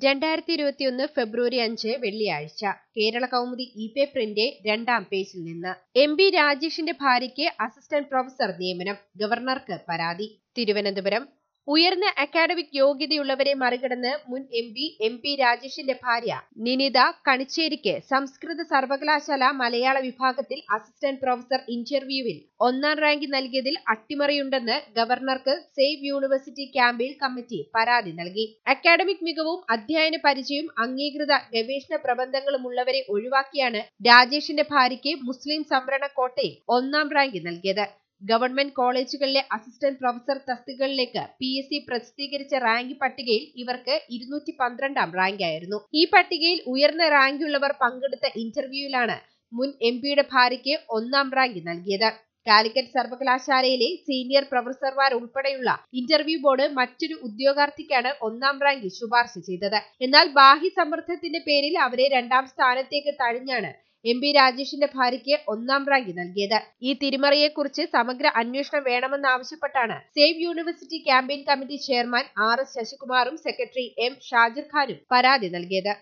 രണ്ടായിരത്തി ഇരുപത്തിയൊന്ന് ഫെബ്രുവരി അഞ്ച് വെള്ളിയാഴ്ച കേരള കൗമുദി ഇ പേപ്പറിന്റെ രണ്ടാം പേജിൽ നിന്ന് എം പി രാജേഷിന്റെ ഭാര്യയ്ക്ക് അസിസ്റ്റന്റ് പ്രൊഫസർ നിയമനം ഗവർണർക്ക് പരാതി തിരുവനന്തപുരം ഉയർന്ന അക്കാഡമിക് യോഗ്യതയുള്ളവരെ മറികടന്ന് മുൻ എം പി എം പി രാജേഷിന്റെ ഭാര്യ നിനിത കണിച്ചേരിക്ക് സംസ്കൃത സർവകലാശാല മലയാള വിഭാഗത്തിൽ അസിസ്റ്റന്റ് പ്രൊഫസർ ഇന്റർവ്യൂവിൽ ഒന്നാം റാങ്ക് നൽകിയതിൽ അട്ടിമറിയുണ്ടെന്ന് ഗവർണർക്ക് സേവ് യൂണിവേഴ്സിറ്റി ക്യാമ്പയിൻ കമ്മിറ്റി പരാതി നൽകി അക്കാഡമിക് മികവും അധ്യയന പരിചയവും അംഗീകൃത ഗവേഷണ പ്രബന്ധങ്ങളും ഉള്ളവരെ ഒഴിവാക്കിയാണ് രാജേഷിന്റെ ഭാര്യയ്ക്ക് മുസ്ലിം സംവരണ കോട്ടയിൽ ഒന്നാം റാങ്ക് നൽകിയത് ഗവൺമെന്റ് കോളേജുകളിലെ അസിസ്റ്റന്റ് പ്രൊഫസർ തസ്തികകളിലേക്ക് പി എസ് സി പ്രസിദ്ധീകരിച്ച റാങ്ക് പട്ടികയിൽ ഇവർക്ക് ഇരുന്നൂറ്റി പന്ത്രണ്ടാം റാങ്കായിരുന്നു ഈ പട്ടികയിൽ ഉയർന്ന റാങ്കുള്ളവർ പങ്കെടുത്ത ഇന്റർവ്യൂവിലാണ് മുൻ എം പിയുടെ ഭാര്യയ്ക്ക് ഒന്നാം റാങ്ക് നൽകിയത് കാലിക്കറ്റ് സർവകലാശാലയിലെ സീനിയർ പ്രൊഫസർമാർ ഉൾപ്പെടെയുള്ള ഇന്റർവ്യൂ ബോർഡ് മറ്റൊരു ഉദ്യോഗാർത്ഥിക്കാണ് ഒന്നാം റാങ്ക് ശുപാർശ ചെയ്തത് എന്നാൽ ബാഹ്യ സമ്മർദ്ദത്തിന്റെ പേരിൽ അവരെ രണ്ടാം സ്ഥാനത്തേക്ക് തഴഞ്ഞാണ് എം പി രാജേഷിന്റെ ഭാര്യയ്ക്ക് ഒന്നാം റാങ്ക് നൽകിയത് ഈ തിരിമറിയെക്കുറിച്ച് സമഗ്ര അന്വേഷണം വേണമെന്നാവശ്യപ്പെട്ടാണ് save university campaign committee chairman R S ശശികുമാറും സെക്രട്ടറി എം ഷാജിർ ഖാനും പരാതി നൽകിയത്